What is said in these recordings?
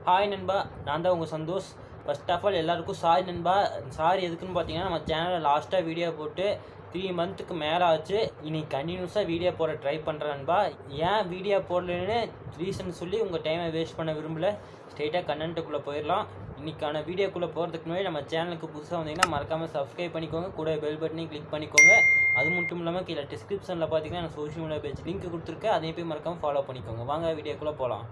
Hi நண்பா நான் தான் உங்கள் சந்தோஷ் ஃபர்ஸ்ட் ஆஃப் ஆல் எல்லாருக்கும் சாரி நண்பா சாரி எதுக்குன்னு பார்த்தீங்கன்னா நம்ம சேனலில் லாஸ்ட்டாக வீடியோ போட்டு த்ரீ மந்த்துக்கு மேலே ஆச்சு இன்னைக்கு கண்டினியூஸாக வீடியோ போட ட்ரை பண்ணுறேன் நண்பா ஏன் வீடியோ போடலன்னு ரீசன் சொல்லி உங்கள் டைமை வேஸ்ட் பண்ண விரும்பல ஸ்ட்ரெயிட்டாக கண்டென்ட்டுக்குள்ளே போயிடலாம் இன்னைக்கான வீடியோக்குள்ளே போகிறதுக்கு முன்னாடி நம்ம சேனலுக்கு புதுசாக வந்தீங்கன்னா மறக்காமல் சப்ஸ்கிரைப் பண்ணிக்கோங்க கூட பெல் பட்டனையும் கிளிக் பண்ணிக்கோங்க அது மட்டும் இல்லாமல் கீழே டிஸ்கிரிப்ஷனில் பார்த்தீங்கன்னா நான் சோஷியல் மீடியா பேஜ் லிங்க் கொடுத்துருக்கேன் அதையும் போய் மறக்காமல் ஃபாலோ பண்ணிக்கோங்க வாங்க வீடியோக்குள்ளே போகலாம்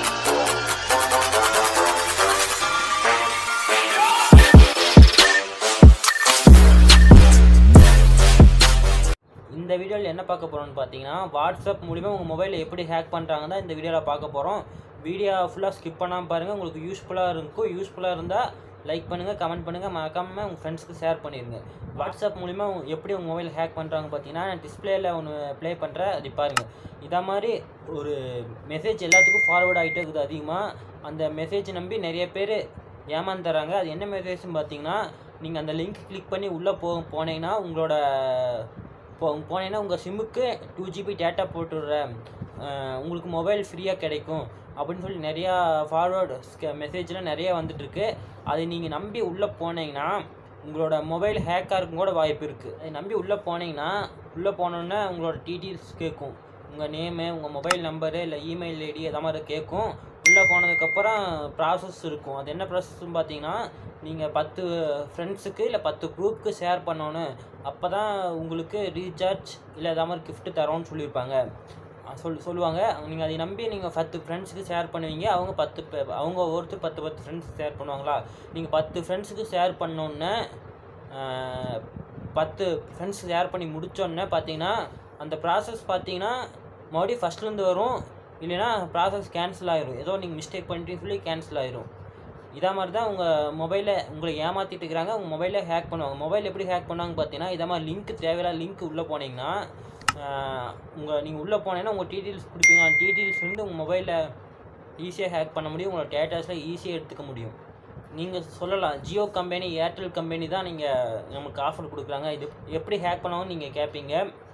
இந்த வீடியோவில் என்ன பார்க்க போகிறோம்னு பார்த்தீங்கன்னா வாட்ஸ்அப் மூலிமா உங்கள் மொபைலில் எப்படி ஹேக் பண்ணுறாங்க தான் இந்த வீடியோவில் பார்க்க போகிறோம் வீடியோ ஃபுல்லாக ஸ்கிப் பண்ணாமல் பாருங்கள் உங்களுக்கு யூஸ்ஃபுல்லாக இருக்கும் யூஸ்ஃபுல்லாக இருந்தால் லைக் பண்ணுங்கள் கமெண்ட் பண்ணுங்கள் மறக்காமல் உங்கள் ஃப்ரெண்ட்ஸ்க்கு ஷேர் பண்ணிடுங்க வாட்ஸ்அப் மூலிமா உங்க- எப்படி உங்கள் மொபைல் ஹேக் பண்ணுறாங்க பார்த்தீங்கன்னா நான் டிஸ்பிளேயில் ஒன்று ப்ளே பண்ணுறேன் அது பாருங்கள் இதே மாதிரி ஒரு மெசேஜ் எல்லாத்துக்கும் ஃபார்வர்ட் ஆகிட்டே இருக்குது அதிகமாக அந்த மெசேஜ் நம்பி நிறைய பேர் ஏமாந்துறாங்க அது என்ன மெசேஜ்னு பார்த்தீங்கன்னா நீங்கள் அந்த லிங்க் கிளிக் பண்ணி உள்ளே போ போனீங்கன்னா உங்களோட இப்போ போனீங்கன்னா உங்கள் சிம்முக்கு டூ ஜிபி டேட்டா போட்டுடுறேன் அஹ் உங்களுக்கு மொபைல் ஃப்ரீயாக கிடைக்கும் அப்படின்னு சொல்லி நிறையா ஃபார்வர்டு மெசேஜ்லாம் நிறைய வந்துட்டுருக்கு அதை நீங்கள் நம்பி உள்ளே போனீங்கன்னா உங்களோட மொபைல் ஹேக்காக இருக்கும் கூட வாய்ப்பு இருக்குது அதை நம்பி உள்ளே போனீங்கன்னா உள்ளே போனோன்னே உங்களோட டீட்டெயில்ஸ் கேட்கும் உங்கள் நேமு உங்கள் மொபைல் நம்பரு இல்லை இமெயில் ஐடி அதை மாதிரி கேட்கும் உள்ளே போனதுக்கப்புறம் ப்ராசஸ் இருக்கும் அது என்ன ப்ராசஸ்ன்னு பார்த்தீங்கன்னா நீங்கள் பத்து ஃப்ரெண்ட்ஸுக்கு இல்லை பத்து குரூப்புக்கு ஷேர் பண்ணணும் அப்போ தான் உங்களுக்கு ரீசார்ஜ் இல்லை எதா மாதிரி gift தரோன்னு சொல்லியிருப்பாங்க அஹ் சொல் சொல்லுவாங்க நீங்கள் அதை நம்பி நீங்கள் பத்து ஃப்ரெண்ட்ஸுக்கு ஷேர் பண்ணுவீங்க அவங்க பத்து பே- அவங்க ஒருத்தர் பத்து பத்து ஃப்ரெண்ட்ஸ் ஷேர் பண்ணுவாங்களா நீங்கள் பத்து ஃப்ரெண்ட்ஸுக்கு ஷேர் பண்ணோன்னே அஹ், பத்து ஃப்ரெண்ட்ஸ் ஷேர் பண்ணி முடிச்சோன்னே பார்த்தீங்கன்னா அந்த ப்ராசஸ் பார்த்தீங்கன்னா மறுபடியும் ஃபஸ்ட்லேருந்து வரும் இல்லைன்னா ப்ராசஸ் கேன்சல் ஆயிரும் ஏதோ நீங்கள் மிஸ்டேக் பண்ணிட்டீங்கன்னு சொல்லி கேன்சல் ஆயிரும் இதே மாதிரி தான் உங்கள் மொபைலை உங்களை ஏமாற்றிட்டு இருக்கிறாங்க உங்கள் மொபைலை ஹேக் பண்ணுவாங்க மொபைல் எப்படி ஹேக் பண்ணாங்க பார்த்தீங்கன்னா இதே மாதிரி லிங்க் தேவையில்லாத லிங்க் உள்ளே போனீங்கன்னா உங்கள் நீங்கள் உள்ளே போனீங்கன்னா உங்கள் டீட்டெயில்ஸ் கொடுப்பீங்க அந்த டீட்டெயில்ஸ் வந்து உங்கள் மொபைலில் ஈஸியாக ஹேக் பண்ண முடியும் உங்களோட டேட்டாஸில் ஈஸியாக எடுத்துக்க முடியும் நீங்கள் சொல்லலாம் ஜியோ கம்பெனி ஏர்டெல் கம்பெனி தான் நீங்கள் நமக்கு ஆஃபர் கொடுக்குறாங்க இது எப்படி ஹேக் பண்ணாலும் நீங்கள் கேட்பீங்க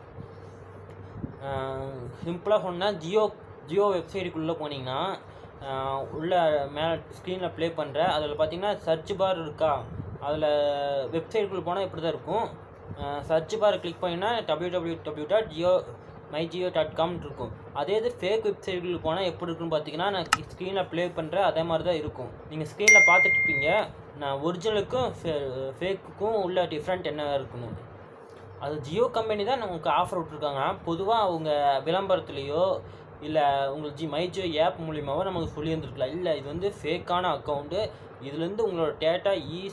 சிம்பிளாக சொன்னால் ஜியோ ஜியோ வெப்சைட்டுக்குள்ளே போனீங்கன்னா ஆஹ் உள்ள மேலே ஸ்க்ரீனில் ப்ளே பண்ணுற அதில் பார்த்தீங்கன்னா சர்ச் பார் இருக்கா அதில் வெப்சைட்டுக்குள்ளே போனால் இப்படி தான் இருக்கும் சர்ச் பார் கிளிக் பண்ணிங்கன்னா W W W dot Jio my Jio dot com இருக்கும் அதே இது ஃபேக் வெப்சைட்டுக்கு போனால் எப்படி இருக்குன்னு பார்த்தீங்கன்னா நான் ஸ்க்ரீனில் ப்ளே பண்ணுறேன் அதே மாதிரி தான் இருக்கும் நீங்கள் ஸ்க்ரீனில் பார்த்துட்டு இருப்பீங்க நான் ஒரிஜினலுக்கும் ஃபேக்குக்கும் உள்ள டிஃப்ரெண்ட் என்ன இருக்குன்னு அது ஜியோ கம்பெனி தான் நமக்கு ஆஃபர் விட்ருக்காங்க பொதுவாக அவங்க விளம்பரத்துலேயோ இல்லை உங்களுக்கு ஜி மை ஜியோ ஆப் மூலியமாவோ நமக்கு சொல்லி இருந்திருக்கலாம் இல்லை இது வந்து ஃபேக்கான அக்கௌண்ட்டு இதுலேருந்து உங்களோட டேட்டா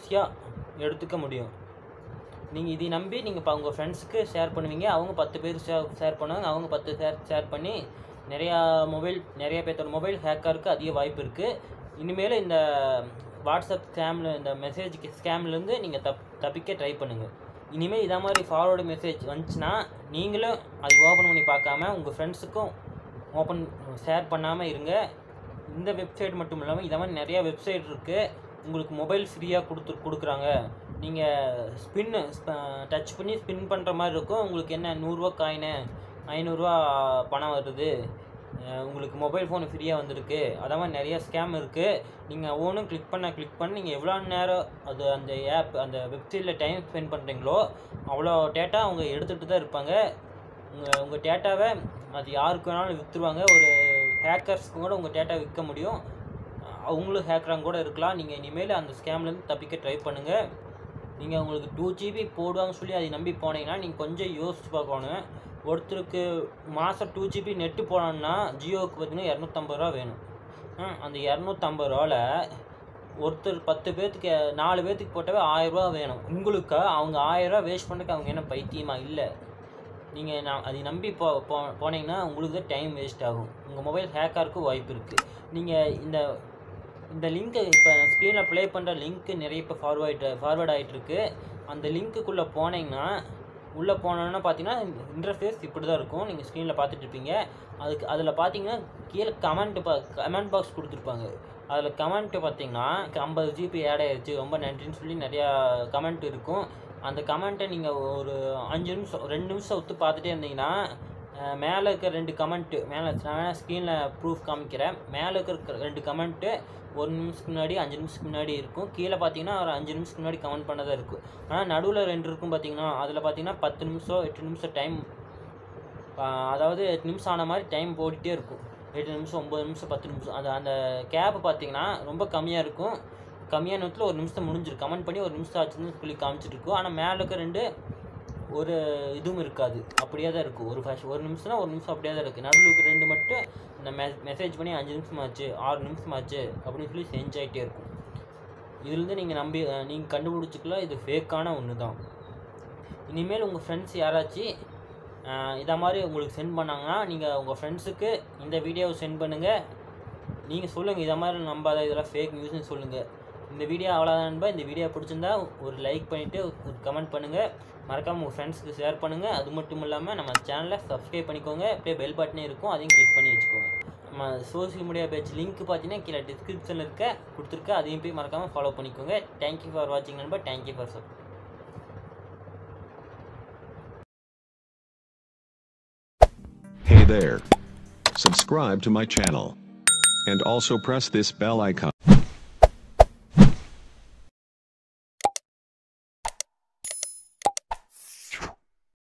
ஈஸியாக எடுத்துக்க முடியும் நீங்கள் இதை நம்பி நீங்கள் இப்போ உங்கள் ஃப்ரெண்ட்ஸுக்கு ஷேர் பண்ணுவீங்க அவங்க பத்து பேர் ஷேர் ஷேர் பண்ணுவாங்க அவங்க பத்து ஷேர் ஷேர் பண்ணி நிறையா மொபைல் நிறைய பேர்த்தோட மொபைல் ஹேக்கருக்கு அதிக வாய்ப்பு இருக்குது இனிமேல் இந்த வாட்ஸ்அப் ஸ்கேமில் இந்த மெசேஜ் ஸ்கேம்லேருந்து நீங்கள் தப் தப்பிக்க ட்ரை பண்ணுங்கள் இனிமேல் இதே மாதிரி ஃபார்வர்டு மெசேஜ் வந்துச்சுன்னா நீங்களும் அது ஓப்பன் பண்ணி பார்க்காம உங்கள் ஃப்ரெண்ட்ஸுக்கும் ஓப்பன் ஷேர் பண்ணாமல் இருங்க இந்த வெப்சைட் மட்டும் இல்லாமல் இதே மாதிரி நிறையா வெப்சைட் இருக்குது உங்களுக்கு மொபைல் ஃப்ரீயாக கொடுத்து கொடுக்குறாங்க நீங்கள் ஸ்பின்னு டச் பண்ணி ஸ்பின் பண்ணுற மாதிரி இருக்கும் உங்களுக்கு என்ன நூறுரூவா காயினு ஐநூறுரூவா பணம் வருது அஹ் உங்களுக்கு மொபைல் ஃபோன் ஃப்ரீயாக வந்திருக்கு அதே மாதிரி நிறைய ஸ்கேம் இருக்குது நீங்கள் ஒவ்வொன்றும் கிளிக் பண்ண கிளிக் பண்ணி நீங்கள் எவ்வளோ நேரம் அது அந்த ஆப் அந்த வெப்சைட்டில் டைம் ஸ்பெண்ட் பண்ணுறீங்களோ அவ்வளோ டேட்டா அவங்க எடுத்துகிட்டு தான் இருப்பாங்க உங்கள் உங்கள் டேட்டாவை அது யாருக்கு வேணாலும் விற்றுருவாங்க ஒரு ஹேக்கர்ஸ்க்கு கூட உங்கள் டேட்டா விற்க முடியும் அவங்களும் ஹேக்கராங்க கூட இருக்கலாம் நீங்கள் இனிமேல் அந்த ஸ்கேம்லேருந்து தப்பிக்க ட்ரை பண்ணுங்கள் நீங்கள் உங்களுக்கு டூ ஜிபி போடுவாங்கன்னு சொல்லி அதை நம்பி போனீங்கன்னா நீங்கள் கொஞ்சம் யோசிச்சு பார்க்கணும் ஒருத்தருக்கு மாதம் டூ ஜிபி நெட்டு போனோம்னா ஜியோவுக்கு பார்த்தீங்கன்னா இரநூத்தம்பது ரூபா வேணும் ம், அந்த இரநூத்தம்பது ரூபாவில் ஒருத்தர் பத்து பேர்த்துக்கு நாலு பேர்த்துக்கு போட்டாவே ஆயிரரூபா வேணும் உங்களுக்கு அவங்க ஆயிரரூபா வேஸ்ட் பண்ணுறதுக்கு அவங்க என்ன பைத்தியமா இல்லை நீங்கள் நான் அதை நம்பி போ போ போனீங்கன்னா உங்களுக்கு தான் டைம் வேஸ்ட் ஆகும் உங்கள் மொபைல் ஹேக்கருக்கு வாய்ப்பு இருக்குது நீங்கள் இந்த இந்த லிங்க்கு இப்போ ஸ்க்ரீனில் ப்ளே பண்ணுற லிங்க்கு நிறைய இப்போ ஃபார்வர்ட் ஃபார்வர்ட் ஆகிட்டுருக்கு அந்த லிங்க்குள்ளே போனீங்கன்னா உள்ளே போனோன்னா பார்த்தீங்கன்னா இன்டர்ஃபேஸ் இப்படி தான் இருக்கும் நீங்கள் ஸ்க்ரீனில் பார்த்துட்டு இருப்பீங்க அதுக்கு அதில் பார்த்தீங்கன்னா கீழே கமெண்ட் பா கமெண்ட் பாக்ஸ் கொடுத்துருப்பாங்க அதில் கமெண்ட்டு பார்த்தீங்கன்னா ஐம்பது ஜிபி ஆட் ஆயிடுச்சு ரொம்ப நன்றின்னு சொல்லி நிறையா கமெண்ட் இருக்கும் அந்த கமெண்ட்டை நீங்கள் ஒரு அஞ்சு நிமிஷம் ரெண்டு நிமிஷம் ஒத்து பார்த்துட்டே இருந்தீங்கன்னா மேலே இருக்க ரெண்டு கமெண்ட்டு மேலே நான் வேணால் ஸ்க்ரீனில் ப்ரூஃப் காமிக்கிறேன் மேலே இருக்கிற ரெண்டு கமெண்ட்டு ஒரு நிமிஷத்துக்கு முன்னாடி அஞ்சு நிமிஷத்துக்கு முன்னாடி இருக்கும் கீழே பார்த்தீங்கன்னா ஒரு அஞ்சு நிமிஷத்துக்கு முன்னாடி கமெண்ட் பண்ணதாக இருக்கும் ஆனால் நடுவில் ரெண்டு இருக்கும் பார்த்தீங்கன்னா அதில் பார்த்தீங்கன்னா பத்து நிமிஷம் எட்டு நிமிஷம் டைம் அதாவது எட்டு நிமிஷம் ஆன மாதிரி டைம் ஓடிட்டே இருக்கும் எட்டு நிமிஷம் ஒம்பது நிமிஷம் பத்து நிமிஷம் அந்த அந்த கேப் பார்த்தீங்கன்னா ரொம்ப கம்மியாக இருக்கும் கம்மியான நேரத்தில் ஒரு நிமிஷம் முடிஞ்சிரும் கமெண்ட் பண்ணி ஒரு நிமிஷம் ஆச்சுன்னு சொல்லி காமிச்சிட்டு இருக்கும் ஆனால் மேலே இருக்க ரெண்டு ஒரு இதுவும் இருக்காது அப்படியே தான் இருக்கும் ஒரு ஃபஸ்ட் ஒரு நிமிஷம்னா ஒரு நிமிஷம் அப்படியே தான் இருக்குது நடுவில் இருக்க ரெண்டு மட்டும் இந்த மெ மெசேஜ் பண்ணி அஞ்சு நிமிஷம் ஆச்சு ஆறு நிமிஷம் ஆச்சு அப்படின்னு சொல்லி சேஞ்ச் ஆகிட்டே இருக்கும் இதுலேருந்து நீங்கள் நம்பி நீங்கள் கண்டுபிடிச்சிக்கலாம் இது ஃபேக்கான ஒன்று தான் இனிமேல் உங்கள் ஃப்ரெண்ட்ஸ் யாராச்சும் இதை மாதிரி உங்களுக்கு சென்ட் பண்ணாங்கன்னா நீங்கள் உங்கள் ஃப்ரெண்ட்ஸுக்கு இந்த வீடியோவை சென்ட் பண்ணுங்கள் நீங்கள் சொல்லுங்கள் இதை மாதிரி நம்பாத இதெல்லாம் ஃபேக் நியூஸ்னு சொல்லுங்கள் இந்த வீடியோ அவ்வளோதான்பா இந்த வீடியோ பிடிச்சிருந்தா ஒரு லைக் பண்ணிவிட்டு ஒரு கமெண்ட் பண்ணுங்கள் மறக்காமல் உங்கள் ஃப்ரெண்ட்ஸுக்கு ஷேர் பண்ணுங்கள் அது மட்டும் இல்லாமல் நம்ம சேனலை சப்ஸ்கிரைப் பண்ணிக்கோங்க அப்படியே பெல் பட்டனே இருக்கும் அதையும் கிளிக் பண்ணி வச்சுக்கோங்க நம்ம சோஷியல் மீடியா பேஜ் லிங்க் பார்த்தீங்கன்னா கீழே டிஸ்கிரிப்ஷனில் இருக்க கொடுத்துருக்க அதையும் போய் மறக்காமல் ஃபாலோ பண்ணிக்கோங்க தேங்க்யூ ஃபார் வாட்சிங் நண்பா thank you for sub Hey there. Subscribe to my channel. And also press this bell icon.